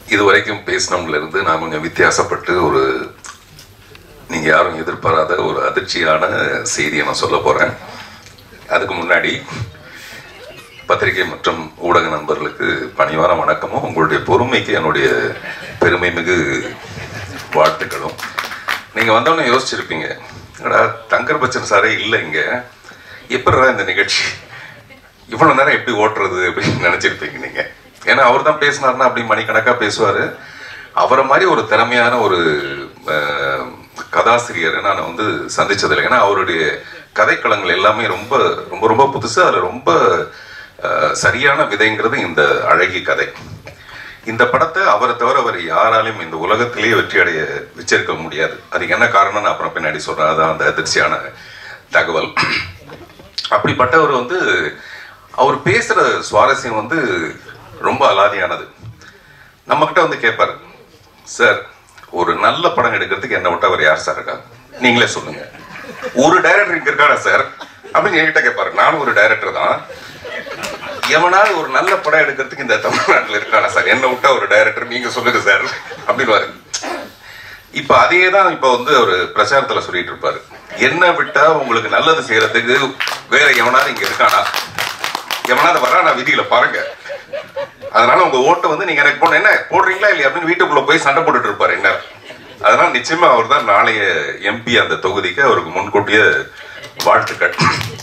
இது வரைக்கும் பேசினவங்கள இருந்து நான் கொஞ்சம் வித்தியாசப்பட்டு ஒரு நீங்க யாரும் எதிர்பாராத ஒரு அதிர்ச்சியான செய்தியை நான் சொல்ல போறேன் அதுக்கு முன்னாடி பத்திரிகை மற்றும் ஊடக நண்பர்களுக்கு பணிவான வணக்கமும் உங்களுடைய பொறுமைக்கு என்னுடைய பெருமை மிகு வாழ்த்துக்களும் நீங்க வந்தோடனே யோசிச்சிருப்பீங்க என்னடா தங்கர் பச்சன் சாரே இல்லை இங்க எப்படிடா இந்த நிகழ்ச்சி இவ்வளவு நேரம் எப்படி ஓட்டுறது அப்படின்னு நினைச்சிருப்பீங்க நீங்க ஏன்னா அவர் தான் பேசினார்னா அப்படி மணிக்கணக்கா பேசுவாரு அவரை மாதிரி ஒரு திறமையான ஒரு அஹ், கதாசிரியரை நான் வந்து சந்திச்சதில்லை ஏன்னா அவருடைய கதைக்களங்கள் எல்லாமே ரொம்ப ரொம்ப ரொம்ப புதுசு அதுல ரொம்ப அஹ், சரியான விதைங்கிறது இந்த அழகிய கதை இந்த படத்தை அவரை தவிர அவர் யாராலையும் இந்த உலகத்திலேயே வெற்றி அடைய வச்சிருக்க முடியாது அதுக்கு என்ன காரணம் நான் அப்புறம் பின்னாடி சொல்றேன் அதான் அந்த அதிர்ச்சியான தகவல் அப்படிப்பட்டவர் வந்து அவர் பேசுற சுவாரஸ்யம் வந்து ரொம்ப அலாதியானது நம்ம கிட்ட வந்து கேட்பாரு சார் ஒரு நல்ல படம் எடுக்கிறதுக்கு என்ன விட்டு அவர் யார் சார் இருக்கா நீங்களே சொல்லுங்க ஒரு டைரக்டர் இங்க இருக்காரா சார் அப்படின்னு என்கிட்ட கேட்பாரு நானும் ஒரு டைரக்டர் தான் எவனாவது ஒரு நல்ல படம் எடுக்கிறதுக்கு இந்த தமிழ்நாட்டில் இருக்கானா சார் என்ன விட்டா ஒரு டைரக்டர் நீங்க சொல்லுங்க சார் அப்படின்னு இப்ப அதே தான் இப்ப வந்து ஒரு பிரச்சாரத்துல சொல்லிட்டு இருப்பாரு என்ன விட்டா உங்களுக்கு நல்லது செய்யறதுக்கு வேற எவனாவது இங்க இருக்கானா எவனாவது வரானா விதியில பாருங்க அதனால உங்க ஓட்டை வந்து நீங்க எனக்கு போன என்ன போடுறீங்களா இல்லையா அப்படின்னு வீட்டுக்குள்ள போய் சண்டை போட்டுட்டு இருப்பாரு என்ன அதனால நிச்சயமா அவர் தான் நாளைய எம்பி அந்த தொகுதிக்கு அவருக்கு முன்கூட்டிய வாழ்த்துக்கள்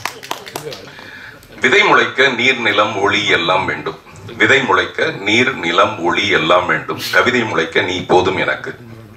விதை முளைக்க நீர் நிலம் ஒளி எல்லாம் வேண்டும் விதை முளைக்க நீர் நிலம் ஒளி எல்லாம் வேண்டும் கவிதை முளைக்க நீ போதும் எனக்கு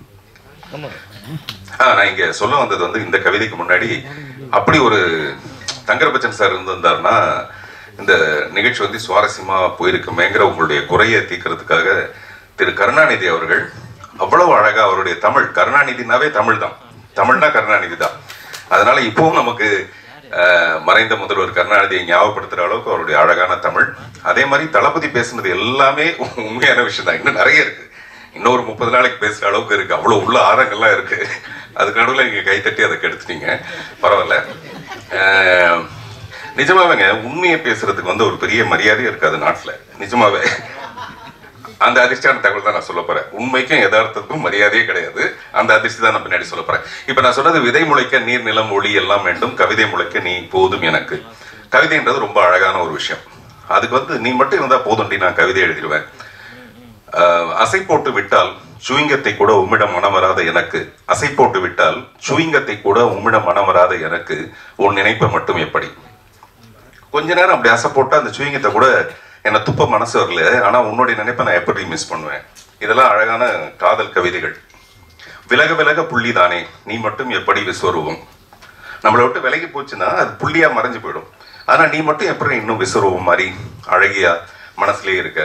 ஆ, நான் இங்க சொல்ல வந்தது வந்து இந்த கவிதைக்கு முன்னாடி அப்படி ஒரு தங்கரபச்சன் சார் இருந்திருந்தாருன்னா இந்த நிகழ்ச்சி வந்து சுவாரஸ்யமா போயிருக்குமேங்கிற உங்களுடைய குறையை தீர்க்கறதுக்காக திரு கருணாநிதி அவர்கள் அவ்வளவு அழகா அவருடைய தமிழ் கருணாநிதினாவே தமிழ் தான் தமிழ்னா கருணாநிதி தான் அதனால இப்பவும் நமக்கு அஹ், மறைந்த முதல்வர் கருணாநிதியை ஞாபகப்படுத்துற அளவுக்கு அவருடைய அழகான தமிழ் அதே மாதிரி தளபதி பேசுனது எல்லாமே உண்மையான விஷயம் தான் இன்னும் நிறைய இருக்கு இன்னொரு முப்பது நாளைக்கு பேசுற அளவுக்கு இருக்கு அவ்வளவு உள்ள ஆரங்கள்லாம் இருக்கு அதுக்கு நடுவில் நீங்க கைத்தட்டி அதை கெடுத்துட்டீங்க பரவாயில்ல அஹ், நிஜமாவேங்க உண்மையை பேசுறதுக்கு வந்து ஒரு பெரிய மரியாதையே இருக்காது நாட்டுல நிஜமாவே அந்த அதிர்ஷ்டான தகவல் தான் நான் சொல்ல போறேன் உண்மைக்கும் யதார்த்தத்துக்கும் மரியாதையே கிடையாது அந்த அதிர்ஷ்டி தான் நான் பின்னாடி சொல்ல போறேன் இப்ப நான் சொன்னது விதை முளைக்க நீர் நிலம் ஒளி எல்லாம் வேண்டும் கவிதை முளைக்க நீ போதும் எனக்கு கவிதைன்றது ரொம்ப அழகான ஒரு விஷயம் அதுக்கு வந்து நீ மட்டும் இருந்தா போதும்டி நான் கவிதை எழுதிடுவேன் ஆஹ், அசை போட்டு விட்டால் சுவிங்கத்தை கூட உம்மிடம் மனம் வராத எனக்கு அசை போட்டு விட்டால் சுவிங்கத்தை கூட உம்மிடம் மனம் வராத எனக்கு உன் நினைப்பை மட்டும் எப்படி கொஞ்ச நேரம் அப்படி அசை போட்டா அந்த சுவிங்கத்தை கூட என்ன துப்ப மனசு வரல ஆனா உன்னுடைய நினைப்பை நான் எப்படி மிஸ் பண்ணுவேன் இதெல்லாம் அழகான காதல் கவிதைகள் விலக விலக புள்ளி தானே நீ மட்டும் எப்படி விஸ்வரூபம் நம்மளை விட்டு விலகி போச்சுன்னா அது புள்ளியா மறைஞ்சு போயிடும் ஆனா நீ மட்டும் எப்படி இன்னும் விஸ்வரூபம் மாதிரி அழகியா மனசுலயே இருக்க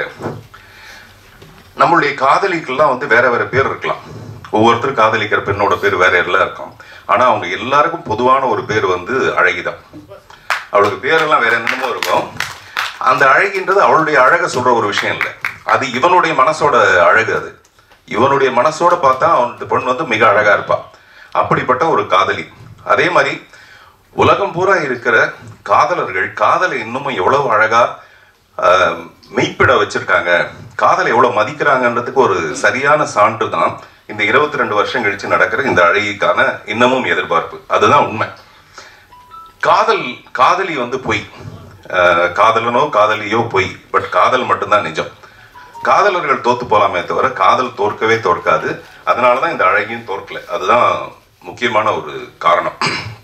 நம்மளுடைய காதலிக்கெல்லாம் வந்து வேற வேற பேர் இருக்கலாம் ஒவ்வொருத்தரும் காதலிக்கிற பெண்ணோட பேர் வேற எல்லாம் இருக்கும் ஆனா அவங்க எல்லாருக்கும் பொதுவான ஒரு பேர் வந்து அழகிதான் அவளுக்கு பேரெல்லாம் வேற என்னமோ இருக்கும் அந்த அழகின்றது அவளுடைய அழகை சொல்ற ஒரு விஷயம் இல்லை அது இவனுடைய மனசோட அழகு அது இவனுடைய மனசோட பார்த்தா அவன் பொண்ணு வந்து மிக அழகா இருப்பா அப்படிப்பட்ட ஒரு காதலி அதே மாதிரி உலகம் பூரா இருக்கிற காதலர்கள் காதலை இன்னமும் எவ்வளவு அழகா ஆஹ், மெய்ப்பிட வச்சிருக்காங்க காதலை எவ்வளவு மதிக்கிறாங்கன்றதுக்கு ஒரு சரியான சான்று தான் இந்த இருபத்தி ரெண்டு வருஷம் கழிச்சு நடக்கிற இந்த அழகிக்கான இன்னமும் எதிர்பார்ப்பு அதுதான் உண்மை காதல் காதலி வந்து பொய் அஹ், காதலனோ காதலியோ பொய் பட் காதல் மட்டும்தான் நிஜம் காதலர்கள் தோத்து போலாமே தவிர காதல் தோற்கவே தோற்காது அதனால தான் இந்த அழகியும் தோற்கல அதுதான் முக்கியமான ஒரு காரணம்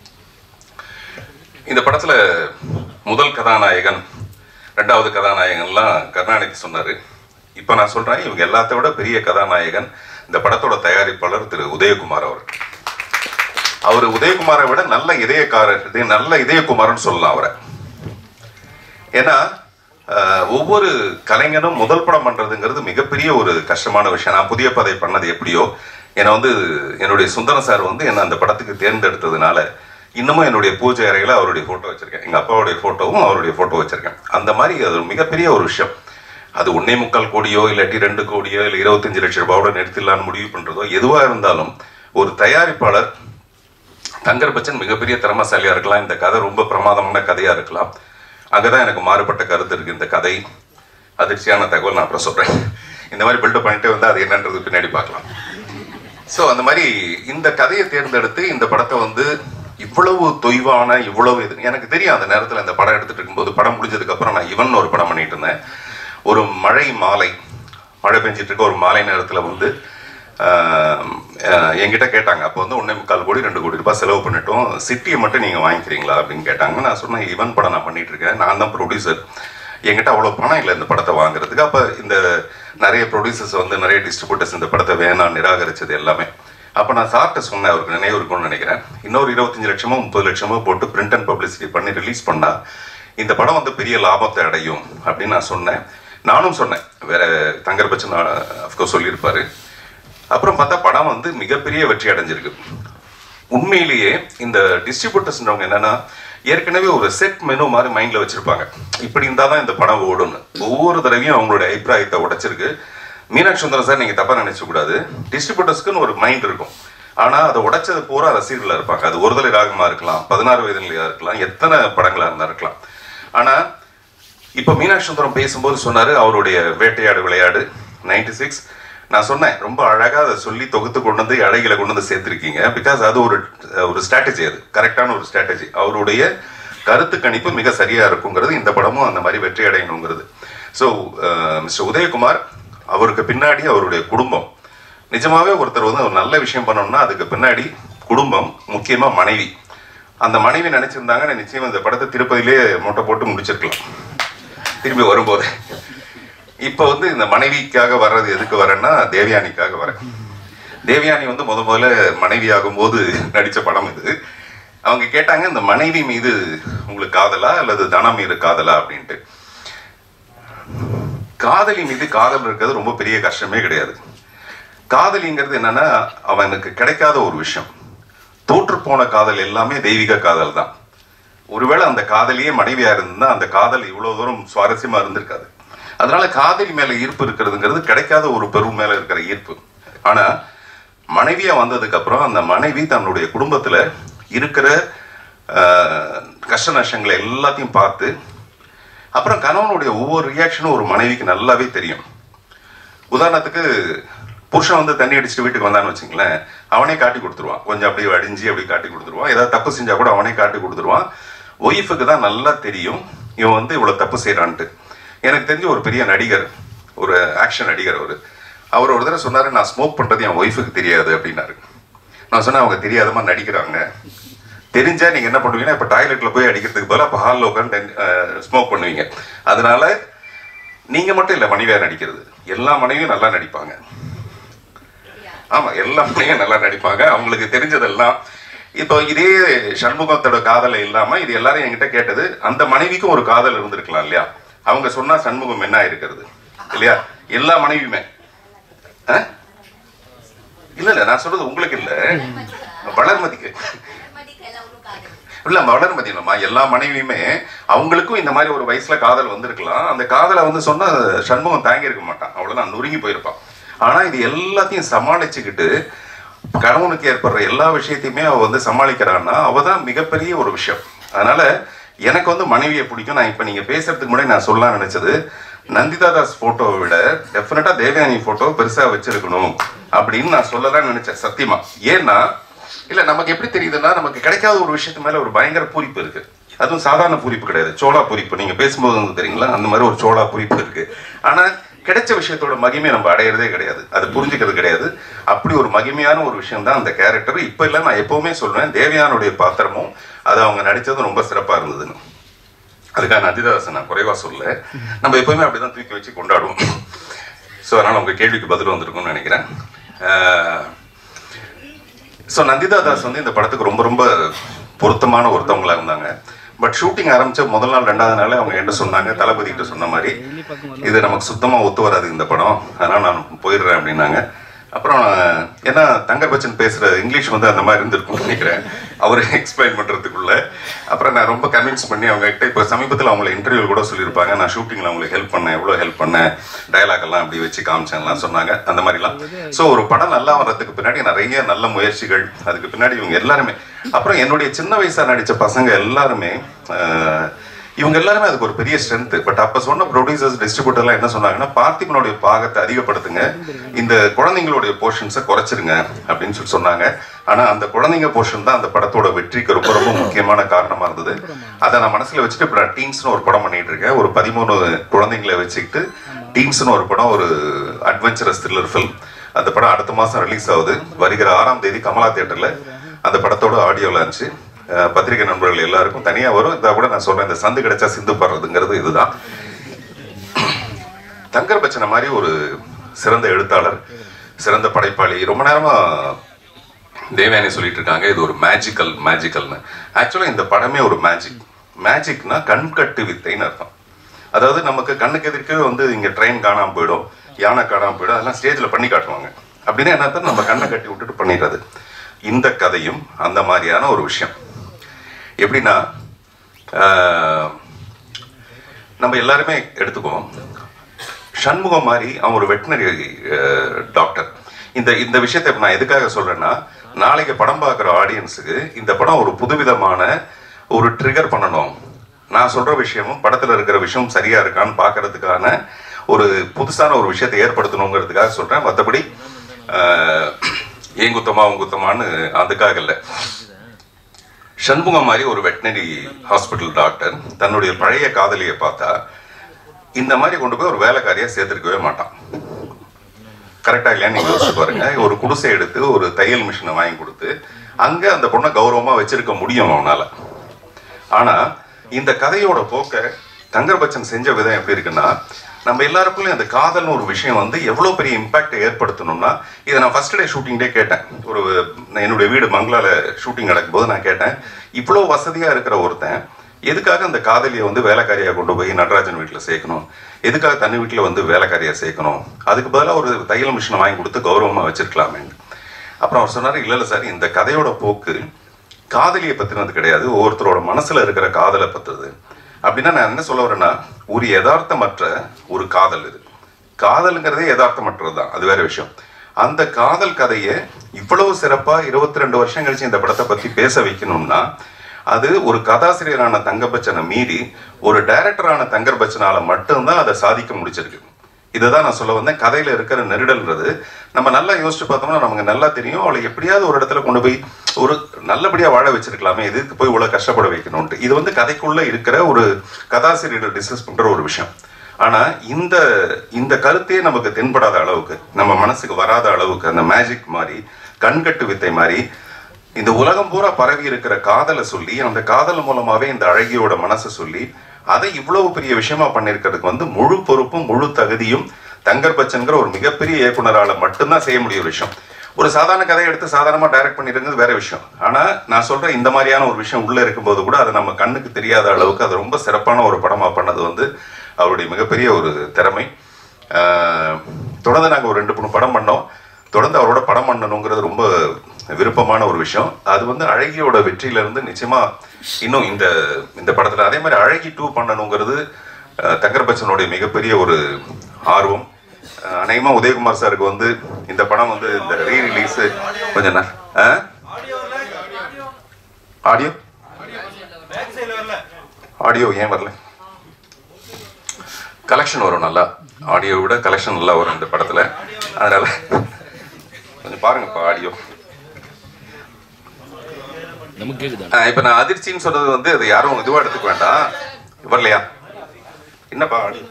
இந்த படத்துல முதல் கதாநாயகன் ரெண்டாவது கதாநாயகன்லாம் கருணாநிதி சொன்னாரு இப்ப நான் சொல்றேன் இவங்க எல்லாத்த விட பெரிய கதாநாயகன் இந்த படத்தோட தயாரிப்பாளர் திரு உதயகுமார் அவர் அவர் உதயகுமாரை விட நல்ல இதயக்காரர் இது நல்ல இதயகுமாரன் சொல்லலாம் அவரை ஏன்னா அஹ், ஒவ்வொரு கலைஞனும் முதல் படம் பண்றதுங்கிறது மிகப்பெரிய ஒரு கஷ்டமான விஷயம் நான் புதிய பதை பண்ணது எப்படியோ என்னை வந்து என்னுடைய சுந்தரம் சார் வந்து என்னை அந்த படத்துக்கு தேர்ந்தெடுத்ததுனால இன்னமும் என்னுடைய பூஜை அறையில அவருடைய போட்டோ வச்சிருக்கேன் எங்க அப்பாவுடைய போட்டோவும் அவருடைய போட்டோ வச்சிருக்கேன் அந்த மாதிரி அது ஒரு மிகப்பெரிய ஒரு விஷயம் அது ஒன்னே முக்கால் கோடியோ இல்லாட்டி ரெண்டு கோடியோ இல்லை இருபத்தஞ்சு லட்சம் ரூபாயோட நிறுத்திடலான்னு முடிவு பண்றதோ எதுவா இருந்தாலும் ஒரு தயாரிப்பாளர் தங்கர் பச்சன் மிகப்பெரிய திறமசாலியா இருக்கலாம் இந்த கதை ரொம்ப பிரமாதமான கதையா இருக்கலாம் அங்கதான் எனக்கு மாறுபட்ட கருத்து இருக்கு இந்த கதை அதிர்ச்சியான தகவல் நான் அப்புறம் சொல்றேன் இந்த மாதிரி பில்டப் பண்ணிட்டு வந்து அது என்னன்றது பின்னாடி பார்க்கலாம் ஸோ அந்த மாதிரி இந்த கதையை தேர்ந்தெடுத்து இந்த படத்தை வந்து இவ்வளவு தொய்வான இவ்வளவு இது எனக்கு தெரியும் அந்த நேரத்தில் இந்த படம் எடுத்துட்டு இருக்கும்போது படம் முடிஞ்சதுக்கு அப்புறம் நான் இவன் ஒரு படம் பண்ணிட்டு இருந்தேன் ஒரு மழை மாலை மழை பெஞ்சிட்டு இருக்க ஒரு மாலை நேரத்தில் வந்து ஆஹ், ஆஹ், என்கிட்ட கேட்டாங்க அப்போ வந்து ஒன்றே முக்கால் கோடி ரெண்டு கோடி ரூபாய் செலவு பண்ணிட்டோம் சிட்டியை மட்டும் நீங்கள் வாங்கிக்கிறீங்களா அப்படின்னு கேட்டாங்க நான் சொன்னேன் இவன் படம் நான் பண்ணிட்டு இருக்கேன் நான் தான் ப்ரொடியூசர் என்கிட்ட அவ்வளோ பணம் இல்லை இந்த படத்தை வாங்குறதுக்கு அப்போ இந்த நிறைய ப்ரொடியூசர்ஸ் வந்து நிறைய டிஸ்ட்ரிபியூட்டர்ஸ் இந்த படத்தை வேணாம் நிராகரிச்சது எல்லாமே அப்போ நான் சார்ட்ட சொன்னேன் அவருக்கு நினைவு இருக்கும்னு நினைக்கிறேன் இன்னொரு இருபத்தஞ்சு லட்சமோ முப்பது லட்சமோ போட்டு பிரிண்ட் அண்ட் பப்ளிசிட்டி பண்ணி ரிலீஸ் பண்ணா இந்த படம் வந்து பெரிய லாபத்தை அடையும் அப்படின்னு நான் சொன்னேன் நானும் சொன்னேன் வேற தங்கர் பச்சன் அஃப்கோர்ஸ் சொல்லியிருப்பாரு அப்புறம் பார்த்தா படம் வந்து மிகப்பெரிய வெற்றி அடைஞ்சிருக்கு உண்மையிலேயே இந்த டிஸ்ட்ரிபியூட்டர்ஸ்ன்றவங்க என்னன்னா ஏற்கனவே ஒரு செட் மெனு மாதிரி மைண்ட்ல வச்சிருப்பாங்க இப்படி இருந்தால் தான் இந்த படம் ஓடும்னு ஒவ்வொரு தடவையும் அவங்களுடைய அபிப்பிராயத்தை உடைச்சிருக்கு மீனாட்சி சுந்தரம் சார் நீங்க தப்பா நினைச்ச கூடாது டிஸ்ட்ரிபியூட்டர்ஸ்க்குன்னு ஒரு மைண்ட் இருக்கும் ஆனா அதை உடைச்சது பூரா ரசிகர்களா இருப்பாங்க அது ஒருதலை ராகமா இருக்கலாம் பதினாறு வயதுலையா இருக்கலாம் எத்தனை படங்களா இருந்தா இருக்கலாம் ஆனா இப்போ மீனாட்சி சுந்தரம் பேசும்போது சொன்னாரு அவருடைய வேட்டையாடு விளையாடு 96 சிக்ஸ் நான் சொன்னேன் ரொம்ப அழகா அதை சொல்லி தொகுத்து கொண்டு வந்து அழகில கொண்டு வந்து சேர்த்திருக்கீங்க பிகாஸ் அது ஒரு ஒரு ஸ்ட்ராட்டஜி அது கரெக்டான ஒரு ஸ்ட்ராட்டஜி அவருடைய கருத்து கணிப்பு மிக சரியா இருக்குங்கிறது இந்த படமும் அந்த மாதிரி வெற்றி அடையணுங்கிறது ஸோ மிஸ்டர் உதயகுமார் அவருக்கு பின்னாடி அவருடைய குடும்பம் நிஜமாவே ஒருத்தர் வந்து ஒரு நல்ல விஷயம் பண்ணணும்னா அதுக்கு பின்னாடி குடும்பம் முக்கியமா மனைவி அந்த மனைவி நினைச்சிருந்தாங்கன்னா நிச்சயம் இந்த படத்தை திருப்பதியிலே மூட்டை போட்டு முடிச்சிருக்கலாம் திரும்பி வரும்போது இப்போ வந்து இந்த மனைவிக்காக வர்றது எதுக்கு வரேன்னா தேவயானிக்காக வரேன் தேவயானி வந்து முத முதல்ல மனைவி ஆகும்போது நடிச்ச படம் இது அவங்க கேட்டாங்க இந்த மனைவி மீது உங்களுக்கு காதலா அல்லது தனம் மீது காதலா அப்படின்ட்டு காதலி மீது காதல் இருக்கிறது ரொம்ப பெரிய கஷ்டமே கிடையாது காதலிங்கிறது என்னன்னா அவனுக்கு கிடைக்காத ஒரு விஷயம் தோற்று போன காதல் எல்லாமே தெய்வீக காதல் தான் ஒருவேளை அந்த காதலியே மனைவியா இருந்தா அந்த காதல் இவ்வளவு தூரம் சுவாரஸ்யமா இருந்திருக்காது அதனால காதலி மேல ஈர்ப்பு இருக்கிறதுங்கிறது கிடைக்காத ஒரு பெரும் மேல இருக்கிற ஈர்ப்பு ஆனா மனைவியா வந்ததுக்கு அப்புறம் அந்த மனைவி தன்னுடைய குடும்பத்துல இருக்கிற ஆஹ், கஷ்ட நஷ்டங்களை எல்லாத்தையும் பார்த்து அப்புறம் கணவனுடைய ஒவ்வொரு ரியாக்ஷனும் ஒரு மனைவிக்கு நல்லாவே தெரியும் உதாரணத்துக்கு புருஷன் வந்து தண்ணி அடிச்சுட்டு வீட்டுக்கு வந்தான்னு வச்சுங்களேன் அவனே காட்டி கொடுத்துருவான் கொஞ்சம் அப்படியே அடிஞ்சு அப்படி காட்டி கொடுத்துருவான் ஏதாவது தப்பு செஞ்சா கூட அவனே காட்டி கொடுத்துருவான் ஒய்ஃபுக்கு தான் நல்லா தெரியும் இவன் வந்து இவ்வளவு தப்பு செய்யறான்ட்டு எனக்கு தெரிஞ்ச ஒரு பெரிய நடிகர் ஒரு ஆக்ஷன் நடிகர் அவரு அவர் ஒரு தடவை சொன்னாரு நான் ஸ்மோக் பண்றது என் ஒய்ஃபுக்கு தெரியாது அப்படின்னாரு நான் சொன்னேன் அவங்க தெரியாதமா நடிக்கிறாங்க தெரிஞ்சா நீங்க என்ன பண்ணுவீங்கன்னா இப்ப டாய்லெட்ல போய் அடிக்கிறதுக்கு பதிலா இப்ப ஹாலில் உட்காந்து ஸ்மோக் பண்ணுவீங்க அதனால நீங்க மட்டும் இல்ல மனைவியா நடிக்கிறது எல்லா மனைவியும் நல்லா நடிப்பாங்க ஆமா எல்லா மனைவியும் நல்லா நடிப்பாங்க அவங்களுக்கு தெரிஞ்சதெல்லாம் இப்போ இதே சண்முகத்தோட காதலை இல்லாம இது எல்லாரும் என்கிட்ட கேட்டது அந்த மனைவிக்கும் ஒரு காதல் இருந்திருக்கலாம் இல்லையா அவங்க சொன்னா சண்முகம் என்ன இருக்கிறது இல்லையா எல்லா மனைவியுமே ஆ? இல்ல இல்ல நான் சொல்றது உங்களுக்கு இல்ல வளர்மதிக்கு இல்ல வளர்மதி இல்லம்மா எல்லா மனைவியுமே அவங்களுக்கும் இந்த மாதிரி ஒரு வயசுல காதல் வந்திருக்கலாம் அந்த காதலை வந்து சொன்னா சண்முகம் தாங்கி இருக்க மாட்டான் அவ்வளவுதான் நொறுங்கி போயிருப்பான் ஆனா இது எல்லாத்தையும் சமாளிச்சுக்கிட்டு கணவனுக்கு ஏற்படுற எல்லா விஷயத்தையுமே அவ வந்து சமாளிக்கிறான்னா அவ தான் மிகப்பெரிய ஒரு விஷயம் அதனால எனக்கு வந்து மனைவியை பிடிக்கும் நான் இப்ப நீங்க பேசுறதுக்கு முன்னாடி நான் சொல்லலாம் நினைச்சது நந்திதா தாஸ் போட்டோவை விட டெஃபினட்டா தேவயானி போட்டோ பெருசா வச்சிருக்கணும் அப்படின்னு நான் சொல்லலாம் நினைச்சேன் சத்தியமா ஏன்னா இல்ல நமக்கு எப்படி தெரியுதுன்னா நமக்கு கிடைக்காத ஒரு விஷயத்து மேல ஒரு பயங்கர பூரிப்பு இருக்கு அதுவும் சாதாரண பூரிப்பு கிடையாது சோளா பூரிப்பு நீங்க பேசும்போது வந்து தெரியுங்களா அந்த மாதிரி ஒரு சோளா பூரிப்பு இருக்கு ஆனா கிடைச்ச விஷயத்தோட மகிமை நம்ம அடையிறதே கிடையாது அது புரிஞ்சுக்கிறது கிடையாது அப்படி ஒரு மகிமையான ஒரு விஷயம் தான் அந்த கேரக்டர் இப்ப இல்ல நான் எப்பவுமே சொல்றேன் தேவயானுடைய பாத்திரமும் அது அவங்க நடிச்சதும் ரொம்ப சிறப்பா இருந்ததுன்னு அதுக்காக நந்திதாசன் நான் குறைவா சொல்ல நம்ம எப்பவுமே அப்படிதான் தூக்கி வச்சு கொண்டாடுவோம் ஸோ அதனால உங்க கேள்விக்கு பதில் வந்திருக்கும்னு நினைக்கிறேன் ஸோ நந்திதா தாஸ் வந்து இந்த படத்துக்கு ரொம்ப ரொம்ப பொருத்தமான ஒருத்தவங்களா இருந்தாங்க பட் ஷூட்டிங் ஆரம்பிச்ச முதல் நாள் ரெண்டாவது நாளே அவங்க என்ன சொன்னாங்க தளபதி கிட்ட சொன்ன மாதிரி இது நமக்கு சுத்தமா ஒத்து வராது இந்த படம் அதனால நான் போயிடுறேன் அப்படின்னாங்க அப்புறம் ஏன்னா தங்கர் பச்சன் பேசுற இங்கிலீஷ் வந்து அந்த மாதிரி இருந்திருக்கும்னு நினைக்கிறேன் அவர் எக்ஸ்பிளைன் பண்றதுக்குள்ள அப்புறம் நான் ரொம்ப கன்வின்ஸ் பண்ணி அவங்க கிட்ட இப்போ சமீபத்தில் அவங்கள இன்டர்வியூ கூட சொல்லியிருப்பாங்க நான் ஷூட்டிங்ல அவங்களுக்கு ஹெல்ப் பண்ணேன் எவ்வளோ ஹெல்ப் பண்ணேன் டயலாக் எல்லாம் அப்படி வச்சு காமிச்சேன்லாம் சொன்னாங்க அந்த மாதிரிலாம் ஸோ ஒரு படம் நல்லா வர்றதுக்கு பின்னாடி நிறைய நல்ல முயற்சிகள் அதுக்கு பின்னாடி இவங்க எல்லாருமே அப்புறம் என்னுடைய சின்ன வயசா நடிச்ச பசங்க எல்லாருமே ஆஹ், இவங்க எல்லாருமே அதுக்கு ஒரு பெரிய ஸ்ட்ரென்த் பட் அப்ப சொன்ன ப்ரொடியூசர்ஸ் டிஸ்ட்ரிபியூட்டர்லாம் என்ன சொன்னாங்கன்னா பார்த்திபனுடைய பாகத்தை அதிகப்படுத்துங்க இந்த குழந்தைங்களுடைய போர்ஷன்ஸை குறைச்சிருங்க அப்படின்னு சொல்லி சொன்னாங்க ஆனா அந்த குழந்தைங்க போர்ஷன் தான் அந்த படத்தோட வெற்றிக்கு ரொம்ப ரொம்ப முக்கியமான காரணமா இருந்தது அதை நான் மனசுல வச்சுட்டு இப்போ நான் டீம்ஸ்னு ஒரு படம் பண்ணிட்டு இருக்கேன் ஒரு பதிமூணு குழந்தைங்களை வச்சுக்கிட்டு டீம்ஸ்னு ஒரு படம் ஒரு அட்வென்ச்சரஸ் த்ரில்லர் ஃபில்ம் அந்த படம் அடுத்த மாசம் ரிலீஸ் ஆகுது வருகிற ஆறாம் தேதி கமலா தியேட்டர்ல அந்த படத்தோட ஆடியோ லான்ச்சு அஹ் பத்திரிகை நண்பர்கள் எல்லாருக்கும் தனியா வரும் இதா கூட நான் சொல்றேன் இந்த சந்து கிடைச்சா சிந்து பாடுறதுங்கிறது இதுதான் தங்கர் பச்சனை மாதிரி ஒரு சிறந்த எழுத்தாளர் சிறந்த படைப்பாளி ரொம்ப நேரமா தேவயானி சொல்லிட்டு இருக்காங்க இது ஒரு மேஜிக்கல் மேஜிக்கல்னு ஆக்சுவலா இந்த படமே ஒரு மேஜிக் மேஜிக்னா கண்கட்டு வித்தைன்னு அர்த்தம் அதாவது நமக்கு கண்ணுக்கு எதிர்க்கே வந்து இங்க ட்ரெயின் காணாம போயிடும் யானை காணாம போயிடும் அதெல்லாம் ஸ்டேஜ்ல பண்ணி காட்டுவாங்க அப்படின்னா என்ன அர்த்தம் நம்ம கண்ணை கட்டி விட்டுட்டு பண்ணிடுறது இந்த கதையும் அந்த மாதிரியான ஒரு விஷயம் எப்படின்னா ஆஹ், நம்ம எல்லாருமே எடுத்துக்குவோம் சண்முகம் மாதிரி அவன் ஒரு வெட்டினரி டாக்டர் இந்த இந்த விஷயத்தை இப்ப நான் எதுக்காக சொல்றேன்னா நாளைக்கு படம் பார்க்குற ஆடியன்ஸுக்கு இந்த படம் ஒரு புதுவிதமான ஒரு ட்ரிகர் பண்ணணும் நான் சொல்ற விஷயமும் படத்துல இருக்கிற விஷயம் சரியா இருக்கான்னு பார்க்கறதுக்கான ஒரு புதுசான ஒரு விஷயத்தை ஏற்படுத்தணுங்கிறதுக்காக சொல்றேன் மற்றபடி ஏன் குத்தமா உன் குத்தமான்னு அதுக்காக இல்லை சண்முகம் மாதிரி ஒரு வெட்டினரி ஹாஸ்பிட்டல் டாக்டர் தன்னுடைய பழைய காதலியை பார்த்தா இந்த மாதிரி கொண்டு போய் ஒரு வேலைக்காரியா சேர்த்துருக்கவே மாட்டான் கரெக்டா இல்லையா நீங்க யோசிச்சு பாருங்க ஒரு குடிசை எடுத்து ஒரு தையல் மிஷினை வாங்கி கொடுத்து அங்க அந்த பொண்ணை கௌரவமா வச்சிருக்க முடியும் அவனால ஆனா இந்த கதையோட போக்க தங்கர் பச்சன் செஞ்ச விதம் எப்படி இருக்குன்னா நம்ம எல்லாருக்குள்ளயும் அந்த காதல்னு ஒரு விஷயம் வந்து எவ்வளவு பெரிய இம்பாக்ட் ஏற்படுத்தணும்னா இதை நான் ஃபர்ஸ்ட் டே ஷூட்டிங் டே கேட்டேன் ஒரு நான் என்னுடைய வீடு மங்களால ஷூட்டிங் நடக்கும்போது நான் கேட்டேன் இவ்வளவு வசதியா இருக்கிற ஒருத்தன் எதுக்காக அந்த காதலியை வந்து வேலைக்காரியா கொண்டு போய் நடராஜன் வீட்டில் சேர்க்கணும் எதுக்காக தனி வீட்டில் வந்து வேலைக்காரியா சேர்க்கணும் அதுக்கு பதிலாக ஒரு தையல் மிஷினை வாங்கி கொடுத்து கௌரவமா வச்சிருக்கலாமே அப்புறம் அவர் சொன்னார் இல்லை இல்லை சார் இந்த கதையோட போக்கு காதலியை பத்தினது கிடையாது ஒவ்வொருத்தரோட மனசுல இருக்கிற காதலை பத்துறது அப்படின்னா நான் என்ன சொல்ல வரேன்னா ஒரு யதார்த்தமற்ற ஒரு காதல் இது காதலுங்கிறதே யதார்த்தமற்றது தான் அது வேற விஷயம் அந்த காதல் கதையை இவ்வளவு சிறப்பா இருபத்தி ரெண்டு வருஷம் கழிச்சு இந்த படத்தை பத்தி பேச வைக்கணும்னா அது ஒரு கதாசிரியரான தங்கபச்சனை மீறி ஒரு டைரக்டரான தங்கர் பச்சனால மட்டும்தான் அதை சாதிக்க முடிச்சிருக்கு இதுதான் நான் சொல்ல வந்தேன் கதையில இருக்கிற நெருடல்ன்றது நம்ம நல்லா யோசிச்சு பார்த்தோம்னா நமக்கு நல்லா தெரியும் அவளை எப்படியாவது ஒரு இடத்துல கொண்டு போய் ஒரு நல்லபடியா வாழ வச்சிருக்கலாமே இதுக்கு போய் இவ்வளவு கஷ்டப்பட வைக்கணும்ட்டு இது வந்து கதைக்குள்ள இருக்கிற ஒரு கதாசிரியர் டிஸ்கஸ் பண்ற ஒரு விஷயம் ஆனா இந்த இந்த கருத்தே நமக்கு தென்படாத அளவுக்கு நம்ம மனசுக்கு வராத அளவுக்கு அந்த மேஜிக் மாதிரி கண்கட்டு வித்தை மாதிரி இந்த உலகம் பூரா பரவி இருக்கிற காதலை சொல்லி அந்த காதல் மூலமாவே இந்த அழகியோட மனசை சொல்லி அதை இவ்வளவு பெரிய விஷயமா பண்ணிருக்கிறதுக்கு வந்து முழு பொறுப்பும் முழு தகுதியும் தங்கர் பச்சன்கிற ஒரு மிகப்பெரிய இயக்குனரால மட்டும்தான் செய்ய முடிய ஒரு விஷயம் ஒரு சாதாரண கதையை எடுத்து சாதாரணமா டைரக்ட் பண்ணிருந்தது வேற விஷயம் ஆனா நான் சொல்றேன் இந்த மாதிரியான ஒரு விஷயம் உள்ள இருக்கும்போது கூட அது நம்ம கண்ணுக்கு தெரியாத அளவுக்கு அது ரொம்ப சிறப்பான ஒரு படமா பண்ணது வந்து அவருடைய மிகப்பெரிய ஒரு திறமை ஆஹ் தொடர்ந்து நாங்க ஒரு ரெண்டு மூணு படம் பண்ணோம் தொடர்ந்து அவரோட படம் பண்ணணுங்கிறது ரொம்ப விருப்பமான ஒரு விஷயம் அது வந்து அழகியோட வெற்றியில இருந்து நிச்சயமா இன்னும் இந்த இந்த படத்துல அதே மாதிரி அழகி டூ பண்ணணுங்கிறது அஹ், தங்கர் பச்சனுடைய மிகப்பெரிய ஒரு ஆர்வம் அஹ், அநேகமா உதயகுமார் சாருக்கு வந்து இந்த படம் வந்து இந்த ரீ ரிலீஸ் கொஞ்சம் ந- ஆ? ஆடியோ ஆடியோ ஏன் வரல கலெக்ஷன் வரும் நல்லா ஆடியோ விட கலெக்ஷன் நல்லா வரும் இந்த படத்துல அதனால கொஞ்சம் பாருங்கப்பா ஆடியோ நமக்கு கேக்குதா இப்ப நான் அதிர்ச்சின்னு சொன்னது வந்து அது யாரும் இதுவா எடுத்துக்க வேண்டாம் வரலையா என்னப்பா ஆடியோ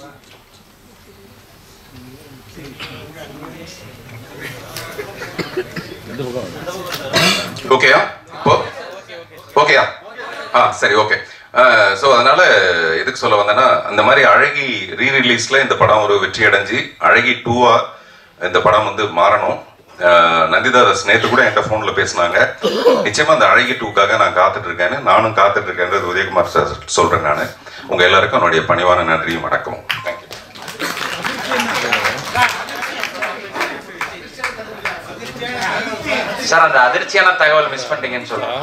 இந்த பக்கம் ஓகேயா இப்போ ஓகேயா ஆ சரி ஓகே ஸோ அதனால எதுக்கு சொல்ல வந்தேன்னா அந்த மாதிரி அழகி ரீ ரிலீஸ்ல இந்த படம் ஒரு வெற்றி அடைஞ்சு அழகி டூவா இந்த படம் வந்து மாறணும் அஹ், நந்திதாதாஸ் நேத்து கூட என்கிட்ட ஃபோன்ல பேசினாங்க நிச்சயமா அந்த அழகி டூக்காக நான் காத்துட்டு இருக்கேன்னு நானும் காத்துட்டு இருக்கேன்றது உதயகுமார் சார் சொல்றேன் நான் உங்க எல்லாருக்கும் என்னுடைய பணிவான நன்றியும் வணக்கமும் தேங்க்யூ சார் அந்த அதிர்ச்சியான தகவல் மிஸ் பண்ணிட்டீங்கன்னு சொல்லுங்க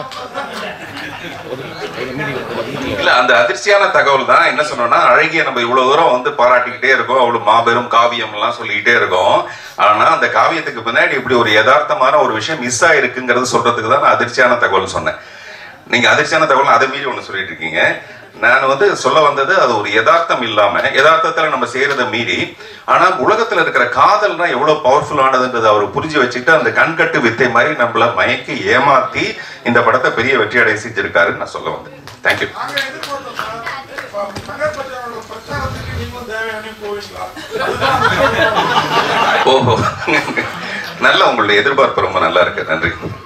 இல்ல அந்த அதிர்ச்சியான தகவல் தான் என்ன சொன்னோம்னா அழகிய நம்ம இவ்வளவு தூரம் வந்து பாராட்டிக்கிட்டே இருக்கோம் அவ்வளவு மாபெரும் காவியம் எல்லாம் சொல்லிக்கிட்டே இருக்கோம் ஆனா அந்த காவியத்துக்கு பின்னாடி இப்படி ஒரு யதார்த்தமான ஒரு விஷயம் மிஸ் ஆயிருக்குங்கிறது சொல்றதுக்கு தான் நான் அதிர்ச்சியான தகவல் சொன்னேன் நீங்க அதிர்ச்சியான தகவல் அதை மீறி ஒண்ணு சொல்லிட்டு இருக்கீங்க நான் வந்து சொல்ல வந்தது அது ஒரு யதார்த்தம் இல்லாம யதார்த்தத்துல நம்ம செய்யறதை மீறி ஆனா உலகத்துல இருக்கிற காதல்னா எவ்வளவு பவர்ஃபுல்லானதுன்றது அவர் புரிஞ்சு வச்சுட்டு அந்த கண்கட்டு வித்தை மாதிரி நம்மள மயக்கி ஏமாத்தி இந்த படத்தை பெரிய வெற்றி அடைய செஞ்சிருக்காருன்னு நான் சொல்ல வந்தேன் தேங்க்யூ நாங்க எதிர்பார்த்தோம் சார். மகேஷ் பச்சனோட பிரச்சாரத்துக்கு நீங்களும் தேவையான போவீங்களா ஓஹோ நல்ல உங்களுடைய எதிர்பார்ப்பு ரொம்ப நல்லா இருக்கு நன்றி